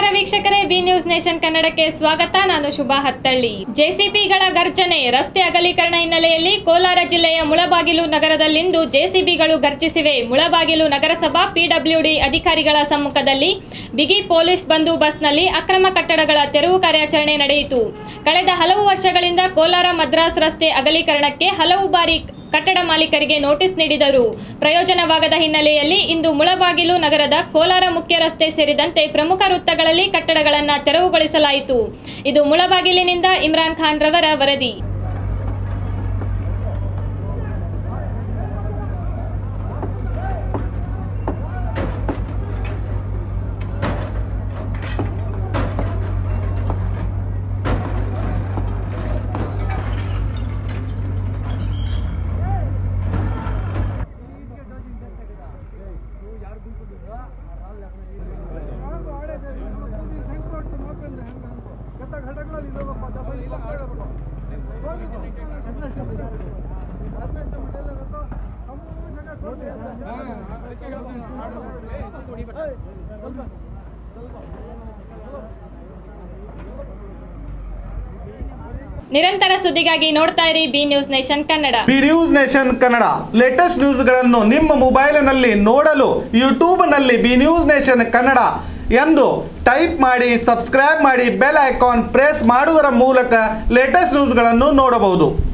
ವೀಕ್ಷಕರೇ B news nation ಕನ್ನಡಕ್ಕೆ ಸ್ವಾಗತ ನಾನು ಶುಭಾ ಹತ್ತಳ್ಳಿ ಜೆಸಿಬಿಗಳ ಗರ್ಜನೆ ರಸ್ತೆ ಅಗಲೀಕರಣ ಹಿನ್ನೆಲೆಯಲ್ಲಿ ಕೋಲಾರ ಜಿಲ್ಲೆಯ ಮುಳಬಾಗಿಲು ನಗರದಲ್ಲಿಂದು ಜೆಸಿಬಿಗಳು ಗರ್ಜಿಸಿವೆ ಮುಳಬಾಗಿಲು ನಗರಸಭಾ ಪಿಡಬ್ಲ್ಯೂಡಿ ಅಧಿಕಾರಿಗಳ ಸಮ್ಮುಖದಲ್ಲಿ ಬಿಗಿ ಪೊಲೀಸ್ ಬಂದೋಬಸ್ತ್ನಲ್ಲಿ ಅಕ್ರಮ ಕಟ್ಟಡಗಳ ತೆರವು ಕಾರ್ಯಾಚರಣೆ ನಡೆಯಿತು ಕಳೆದ ಹಲವು ವರ್ಷಗಳಿಂದ ಕೋಲಾರ ಮದ್ರಾಸ್ ರಸ್ತೆ ಅಗಲೀಕರಣಕ್ಕೆ ಹಲವು ಬಾರಿ ಕಟ್ಟಡ ಮಾಲೀಕರಿಗೆ ನೋಟಿಸ್ ನೀಡಿದರು ಪ್ರಯೋಜನವಾಗದ ಹಿನ್ನೆಲೆಯಲ್ಲಿ ಇಂದು ಮುಳಬಾಗಿಲು ನಗರದ ಕೋಲಾರ ಮುಖ್ಯ ರಸ್ತೆ ಸೇರಿದಂತೆ ಪ್ರಮುಖ ವೃತ್ತಗಳಲ್ಲಿ ಕಟ್ಟಡಗಳನ್ನು ತೆರವುಗೊಳಿಸಲಾಯಿತು ಇದು ಮುಳಬಾಗಿಲಿನಿಂದ ಇಮ್ರಾನ್ ಖಾನ್ ರವರ ವರದಿ ನಿರಂತರ ಸುದ್ದಿಗಾಗಿ ನೋಡ್ತಾ ಇರಿ B news nation Kannada B news nation Kannada latest ನ್ಯೂಸ್ಗಳನ್ನು ನಿಮ್ಮ ಮೊಬೈಲಿನಲ್ಲಿ ನೋಡಲು ಯೂಟ್ಯೂಬ್ನಲ್ಲಿ ಬಿ ನ್ಯೂಸ್ ನೇಷನ್ ಕನ್ನಡ ಎಂದು ಟೈಪ್ ಮಾಡಿ ಸಬ್ಸ್ಕ್ರೈಬ್ ಮಾಡಿ ಬೆಲ್ ಐಕಾನ್ ಪ್ರೆಸ್ ಮಾಡುವುದರ ಮೂಲಕ ಲೇಟೆಸ್ಟ್ ನ್ಯೂಸ್ಗಳನ್ನು ನೋಡಬಹುದು